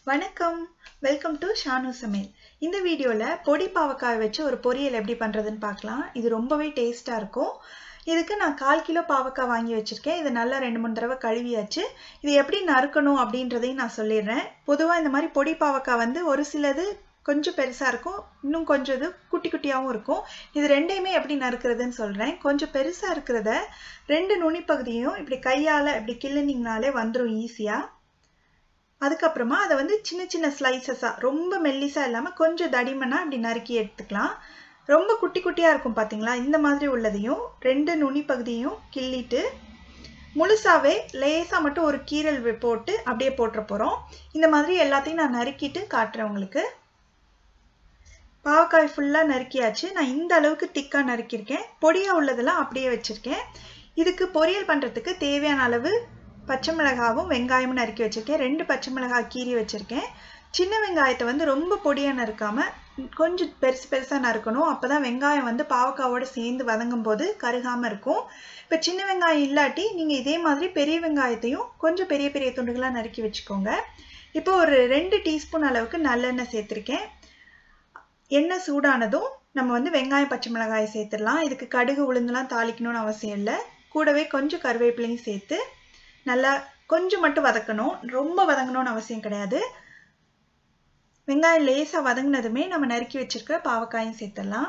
வணக்கம் welcome to Shanu சமையல் இந்த வீடியோவில் பொடி பாவக்காய் வச்சு ஒரு பொரியல் எப்படி பண்ணுறதுன்னு பார்க்கலாம் இது ரொம்பவே டேஸ்ட்டாக இருக்கும் இதுக்கு நான் கால் கிலோ பாவக்காய் வாங்கி வச்சுருக்கேன் இதை நல்லா ரெண்டு மூணு தடவை கழுவியாச்சு இது எப்படி நறுக்கணும் அப்படின்றதையும் நான் சொல்லிடுறேன் பொதுவாக இந்த மாதிரி பொடி பாவக்காய் வந்து ஒரு சிலது கொஞ்சம் பெருசாக இருக்கும் இன்னும் கொஞ்சம் இது குட்டி குட்டியாகவும் இருக்கும் இது ரெண்டையுமே எப்படி நறுக்கிறதுன்னு சொல்கிறேன் கொஞ்சம் பெருசாக இருக்கிறத ரெண்டு நுனி பகுதியும் இப்படி கையால் இப்படி கிள்ளினீங்கனாலே வந்துடும் ஈஸியாக அதுக்கப்புறமா அதை வந்து சின்ன சின்ன ஸ்லைசஸாக ரொம்ப மெல்லிஸாக இல்லாமல் கொஞ்சம் தடிமனாக இப்படி நறுக்கி எடுத்துக்கலாம் ரொம்ப குட்டி குட்டியாக இருக்கும் பார்த்தீங்களா இந்த மாதிரி உள்ளதையும் ரெண்டு நுனி பகுதியும் கிள்ளிட்டு முழுசாவே லேசாக மட்டும் ஒரு கீரல் போட்டு அப்படியே போட்டுற போகிறோம் இந்த மாதிரி எல்லாத்தையும் நான் நறுக்கிட்டு காட்டுறேன் உங்களுக்கு பாவக்காய் ஃபுல்லாக நறுக்கியாச்சு நான் இந்த அளவுக்கு திக்காக நறுக்கியிருக்கேன் பொடியாக உள்ளதெல்லாம் அப்படியே வச்சுருக்கேன் இதுக்கு பொரியல் பண்ணுறதுக்கு தேவையான அளவு பச்சை மிளகாவும் வெங்காயமும் நறுக்கி வச்சுருக்கேன் ரெண்டு பச்சை மிளகாய் கீறி வச்சுருக்கேன் சின்ன வெங்காயத்தை வந்து ரொம்ப பொடியாக நறுக்காமல் கொஞ்சம் பெருசு பெருசாக நறுக்கணும் அப்போ தான் வெங்காயம் வந்து பாவக்காவோடு சேர்ந்து வதங்கும் போது கருகாமல் இருக்கும் இப்போ சின்ன வெங்காயம் இல்லாட்டி நீங்கள் இதே மாதிரி பெரிய வெங்காயத்தையும் கொஞ்சம் பெரிய பெரிய துண்டுகளாக நறுக்கி வச்சுக்கோங்க இப்போ ஒரு ரெண்டு டீஸ்பூன் அளவுக்கு நல்லெண்ணெய் சேர்த்துருக்கேன் எண்ணெய் சூடானதும் நம்ம வந்து வெங்காயம் பச்சை மிளகாயை சேர்த்துடலாம் இதுக்கு கடுகு உளுந்துலாம் தாளிக்கணும்னு அவசியம் இல்லை கூடவே கொஞ்சம் கருவேப்பிலையும் சேர்த்து நல்லா கொஞ்சம் மட்டும் வதக்கணும் ரொம்ப வதங்கணும்னு அவசியம் கிடையாது வெங்காயம் லேசாக வதங்கினதுமே நம்ம நறுக்கி வச்சிருக்கிற பாவக்காயும் சேர்த்துடலாம்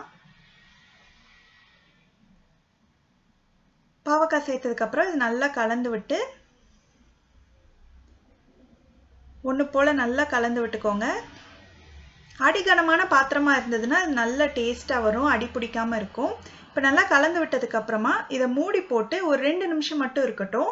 பாவக்காய் சேர்த்ததுக்கப்புறம் இது நல்லா கலந்து விட்டு ஒன்று போல் நல்லா கலந்து விட்டுக்கோங்க அடிகனமான பாத்திரமா இருந்ததுன்னா அது நல்ல டேஸ்ட்டாக வரும் அடி பிடிக்காம இருக்கும் இப்போ நல்லா கலந்து விட்டதுக்கு அப்புறமா இதை மூடி போட்டு ஒரு ரெண்டு நிமிஷம் மட்டும் இருக்கட்டும்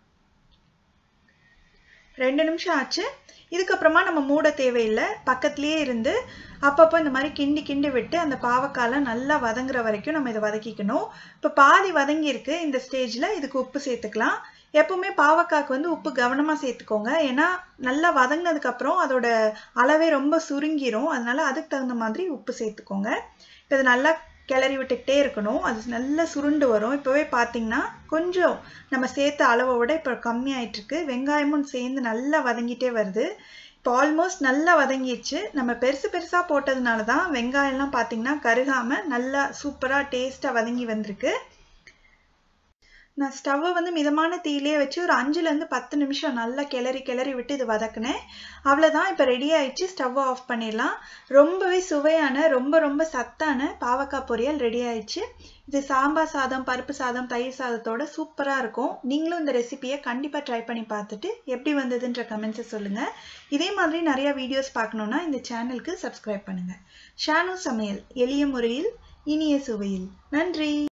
ரெண்டு நிமிஷம் ஆச்சு இதுக்கப்புறமா நம்ம மூட தேவையில்லை பக்கத்துலேயே இருந்து அப்பப்போ இந்த மாதிரி கிண்டி கிண்டி விட்டு அந்த பாவக்காலாம் நல்லா வதங்குற வரைக்கும் நம்ம இதை வதக்கிக்கணும் இப்போ பாதி வதங்கியிருக்கு இந்த ஸ்டேஜில் இதுக்கு உப்பு சேர்த்துக்கலாம் எப்பவுமே பாவக்காய்க்கு வந்து உப்பு கவனமாக சேர்த்துக்கோங்க ஏன்னா நல்லா வதங்கினதுக்கப்புறம் அதோட அளவே ரொம்ப சுருங்கிரும் அதனால அதுக்கு தகுந்த மாதிரி உப்பு சேர்த்துக்கோங்க இப்போ இது நல்லா கிளறி விட்டுக்கிட்டே இருக்கணும் அது நல்லா சுருண்டு வரும் இப்போவே பார்த்தீங்கன்னா கொஞ்சம் நம்ம சேர்த்த அளவை விட இப்போ கம்மியாயிட்டிருக்கு வெங்காயமும் சேர்ந்து நல்லா வதங்கிட்டே வருது இப்போ ஆல்மோஸ்ட் நல்லா வதங்கிடுச்சு நம்ம பெருசு பெருசாக போட்டதுனால தான் வெங்காயம்லாம் பார்த்தீங்கன்னா கருகாமல் நல்லா சூப்பராக டேஸ்ட்டாக வதங்கி வந்திருக்கு நான் ஸ்டவ்வை வந்து மிதமான தீயிலே வச்சு ஒரு அஞ்சுலேருந்து பத்து நிமிஷம் நல்லா கிளறி கிளறி விட்டு இது வதக்குனேன் அவ்வளோதான் இப்போ ரெடி ஆயிடுச்சு ஸ்டவ்வை ஆஃப் பண்ணிடலாம் ரொம்பவே சுவையான ரொம்ப ரொம்ப சத்தான பாவக்காய் பொரியல் ரெடி ஆயிடுச்சு இது சாம்பார் சாதம் பருப்பு சாதம் தயிர் சாதத்தோட சூப்பராக இருக்கும் நீங்களும் இந்த ரெசிபியை கண்டிப்பாக ட்ரை பண்ணி பார்த்துட்டு எப்படி வந்ததுன்ற கமெண்ட்ஸை சொல்லுங்கள் இதே மாதிரி நிறையா வீடியோஸ் பார்க்கணுன்னா இந்த சேனலுக்கு சப்ஸ்கிரைப் பண்ணுங்கள் ஷானு சமையல் எளிய முறையில் இனிய சுவையில் நன்றி